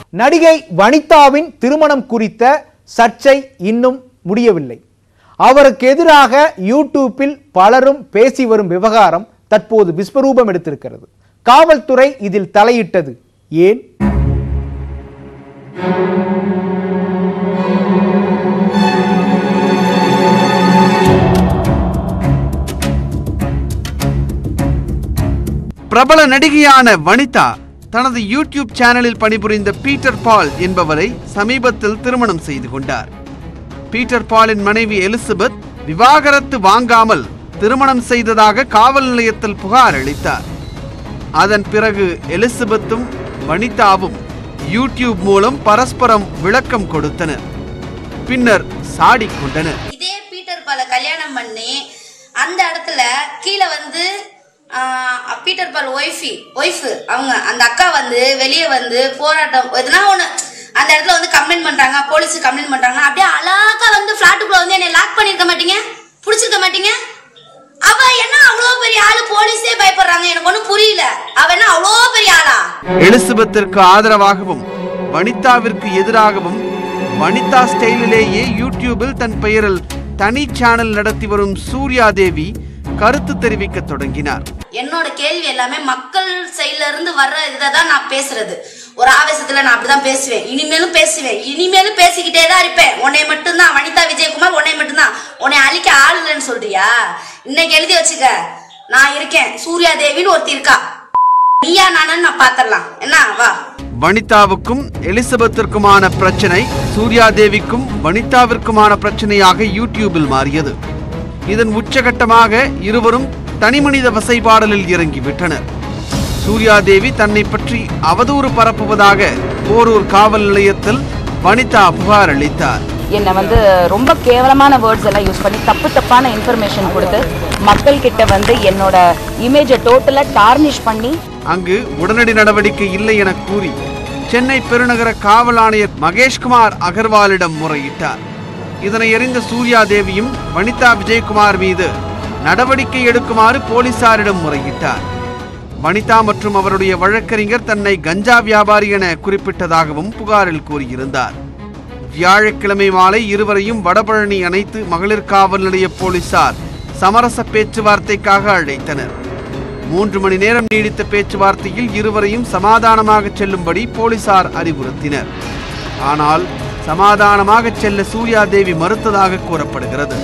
நடிகை வனிதாவின் திருமணம் குறித்த சர்ச்சை இன்னும் முடியவில்லை அவருக்கு எதிராக யூடியூப்பில் பலரும் பேசி வரும் விவகாரம் தற்போது விஸ்வரூபம் எடுத்திருக்கிறது காவல்துறை இதில் தலையிட்டது ஏன் பிரபல நடிகையான வனிதா தனது யூடியூப் சேனலில் பணிபுரிந்த பீட்டர் பால் என்பவரை சமீபத்தில் திருமணம் செய்து கொண்டார் பீட்டர் பாலின் மனைவி எலிசபெத் விவாகரத்து வாங்காமல் திருமணம் செய்ததாக காவல் நிலையத்தில் புகார் அளித்தார் அதன் பிறகு எலிசபெத்தும் வனிதாவும் யூடியூப் மூலம் பரஸ்பரம் விளக்கம் கொடுத்தனர் பின்னர் சாடிக் கொண்டனர் இதே பீட்டர் பால கல்யாணம் பண்ணி அந்த இடத்துல கீழே வந்து ஆஹ், பீட்டர் பால் ஒய்ஃபி ஒய்ஃபு அவங்க அந்த அக்கா வந்து வெளியே வந்து போராட்டம் எதுனா ஒன்று அந்த இடத்துல வந்து கம்ப்ளைண்ட் பண்றாங்க போலீஸ் கம்ப்ளைண்ட் பண்றாங்க அப்படியே அழகா வந்து ஃபிளாட்டுக்குள்ள வந்து என்னை லாக் பண்ணிருக்க மாட்டீங்க பிடிச்சிருக்க மாட்டீங்க அவ என்ன அவ்வளோ பெரிய ஆளு போலீஸே பயப்படுறாங்க எனக்கு ஒன்றும் புரியல அவ என்ன அவ்வளோ பெரிய ஆளா எலிசபெத்திற்கு ஆதரவாகவும் வனிதாவிற்கு எதிராகவும் வனிதா ஸ்டைலிலேயே யூடியூபில் தன் பெயரில் தனி சேனல் நடத்தி வரும் சூர்யா தேவி கருத்து தெரிவிக்க தொடங்கினார் என்னோட கேள்வி எல்லாமே மக்கள் சைடுல இருந்து வர்ற இதை தான் நான் பேசுறது ஒரு ஆவேசத்துல நான் அப்படிதான் பேசுவேன் இனிமேலும் பேசுவேன் இனிமேலும் பேசிக்கிட்டே தான் இருப்பேன் உன்னை மட்டும்தான் வனிதா விஜயகுமார் உன்னை மட்டும்தான் உன்னை அழிக்க ஆள் இல்லைன்னு சொல்றியா இன்னைக்கு எழுதி வச்சுக்க நான் இருக்கேன் சூர்யா தேவின்னு ஒருத்தி இருக்கா நீயா நானு நான் பாத்திரலாம் என்ன வா வனிதாவுக்கும் எலிசபெத்திற்குமான பிரச்சனை சூர்யா தேவிக்கும் வனிதாவிற்குமான பிரச்சனையாக யூடியூபில் மாறியது இதன் உச்சகட்டமாக இருவரும் தனிமனித வசைபாடலில் இறங்கிவிட்டனர் சூர்யா தேவி தன்னை பற்றி அவதூறு பரப்புவதாக போரூர் காவல் நிலையத்தில் வனிதா புகார் அளித்தார் என்னை வந்து ரொம்ப கேவலமான வேர்ட்ஸ் எல்லாம் யூஸ் பண்ணி தப்பு தப்பான இன்ஃபர்மேஷன் கொடுத்து மக்கள் கிட்ட வந்து என்னோட இமேஜை டோட்டலாக டார்னிஷ் பண்ணி அங்கு உடனடி நடவடிக்கை இல்லை என கூறி சென்னை பெருநகர காவல் ஆணையர் மகேஷ்குமார் அகர்வாலிடம் முறையிட்டார் இதனை அறிந்த சூர்யா தேவியும் வனிதா விஜயகுமார் மீது நடவடிக்கை எடுக்குமாறு போலீசாரிடம் முறையிட்டார் வனிதா மற்றும் அவருடைய வழக்கறிஞர் தன்னை கஞ்சா வியாபாரி என குறிப்பிட்டதாகவும் புகாரில் கூறியிருந்தார் வியாழக்கிழமை மாலை இருவரையும் வடபழனி அணைத்து மகளிர் காவல் நிலைய போலீசார் சமரச பேச்சுவார்த்தைக்காக அழைத்தனர் மூன்று மணி நேரம் நீடித்த பேச்சுவார்த்தையில் இருவரையும் சமாதானமாக செல்லும்படி போலீசார் அறிவுறுத்தினர் ஆனால் சமாதானமாக செல்ல சூர்யா தேவி மறுத்ததாக கூறப்படுகிறது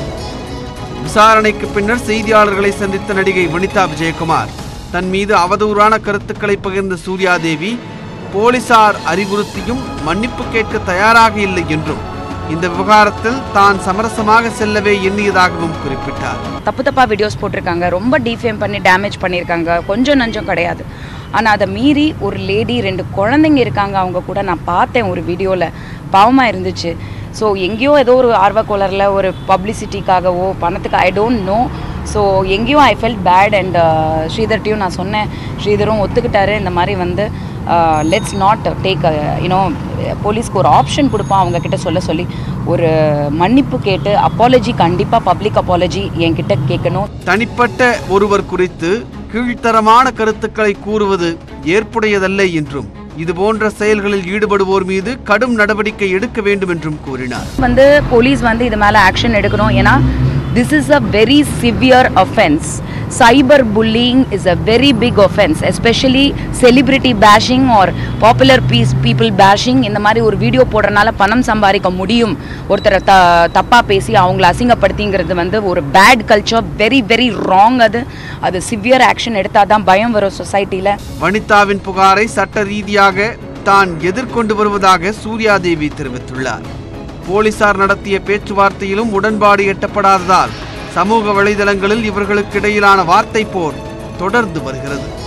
விசாரணைக்கு பின்னர் செய்தியாளர்களை சந்தித்த நடிகை வனிதா விஜயகுமார் தன் மீது அவதூறான கருத்துக்களை பகிர்ந்த சூர்யா தேவி போலீசார் அறிவுறுத்தியும் மன்னிப்பு கேட்க தயாராக இல்லை என்றும் இந்த விவகாரத்தில் தான் சமரசமாக செல்லவே எண்ணியதாகவும் குறிப்பிட்டார் தப்பு தப்பாக வீடியோஸ் போட்டிருக்காங்க ரொம்ப டீஃபேம் பண்ணி டேமேஜ் பண்ணியிருக்காங்க கொஞ்சம் நஞ்சம் கிடையாது ஆனால் அதை மீறி ஒரு லேடி ரெண்டு குழந்தைங்க இருக்காங்க அவங்க கூட நான் பார்த்தேன் ஒரு வீடியோவில் பாவமாக இருந்துச்சு ஸோ எங்கேயோ ஏதோ ஒரு ஆர்வக்கோளரில் ஒரு பப்ளிசிட்டிக்காகவோ பணத்துக்கு ஐ டோன்ட் நோ ஸோ எங்கேயோ ஐ ஃபெல்ட் பேட் அண்ட் ஸ்ரீதர்ட்டையும் நான் சொன்னேன் ஸ்ரீதரும் ஒத்துக்கிட்டாரு இந்த மாதிரி வந்து லெட்ஸ் நாட் டேக் யூனோ போலீஸ்க்கு ஒரு ஆப்ஷன் கொடுப்பான் அவங்க கிட்ட சொல்ல சொல்லி ஒரு மன்னிப்பு கேட்டு அப்பாலஜி கண்டிப்பாக பப்ளிக் அப்பாலஜி என்கிட்ட கேட்கணும் தனிப்பட்ட ஒருவர் குறித்து கீழ்த்தரமான கருத்துக்களை கூறுவது ஏற்புடையதல்ல என்றும் இதுபோன்ற செயல்களில் ஈடுபடுவோர் மீது கடும் நடவடிக்கை எடுக்க வேண்டும் என்றும் கூறினார் வந்து போலீஸ் வந்து இது மேலே ஆக்ஷன் எடுக்கணும் ஏன்னா this is a very severe offense cyber bullying is a very big offense especially celebrity bashing are popular piece people bashing இந்த மாதிரி ஒரு வீடியோ போடுறனால பணம் சம்பாதிக்க முடியும் ஒருத்தரை த தப்பாக பேசி அவங்கள அசிங்கப்படுத்திங்கிறது வந்து ஒரு bad culture very very wrong அது அது சிவியர் ஆக்ஷன் எடுத்தால் தான் பயம் வரும் சொசைட்டியில் வனிதாவின் புகாரை சட்ட ரீதியாக தான் எதிர்கொண்டு வருவதாக சூர்யா தேவி தெரிவித்துள்ளார் போலீசார் நடத்திய பேச்சுவார்த்தையிலும் உடன்பாடு எட்டப்படாததால் சமூக வலைதளங்களில் இவர்களுக்கு இடையிலான வார்த்தை போர் தொடர்ந்து வருகிறது